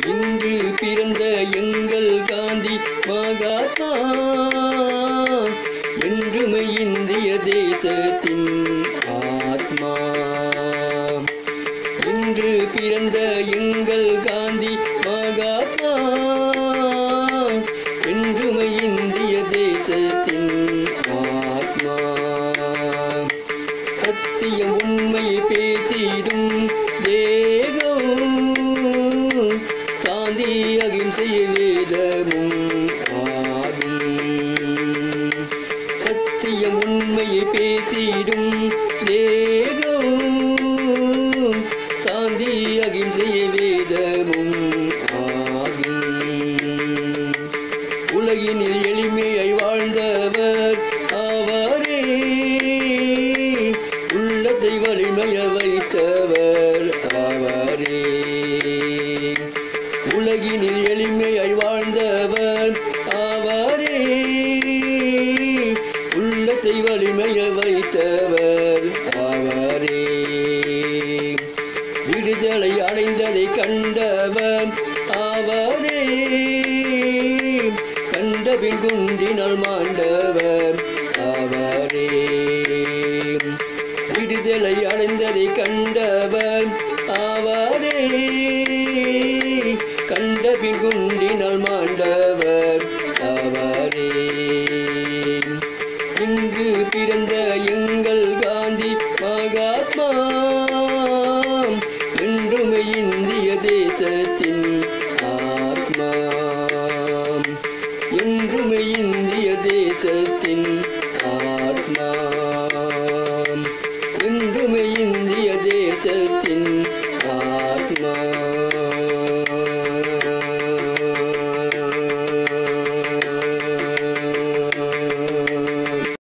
இன்று பிறந்த எங்கள் காந்தி மகாத்மா என்றுமே இந்திய தேசத்தின் ஆத்மா இன்று பிறந்த எங்கள் காந்ி மகாத்மா என்றுமே இந்திய தேசத்தின் ஆத்மா சத்தியம் உண்மை பேசிடும் தேகம் சாந்தி அகிம்சை வேதமும் ஆகும் சத்தியம் உண்மை பேசிடும் தேகம் சாந்தி அகிம்சை வேதமும் ஆகும் உலகினில் எளிமையை வாழ்ந்தவர் அவரே உள்ளத்தை வலிமைய வைத்தவர் அவரே உலகினில் எளிமையை வாழ்ந்தவர் அவரே உள்ளத்தை வலிமைய வைத்தவர் அவரே விடுதலை அடைந்ததை கண்டவர் அவரே கண்டபின் குண்டினால் மாண்டவர் அவரே விடுதலை அடைந்ததை கண்டவர் அவரே கண்டபின் குண்டினால் மாண்டவர் அவரே இன்று பிறந்த எங்கள் காந்தி மகாத்மா என்றும் இந்திய தேசத்தின் ஆத்மா என்றும் இந்திய தேசத்தின் ஆத்மா என்றும் இந்திய தேசத்தின் ஆத்மா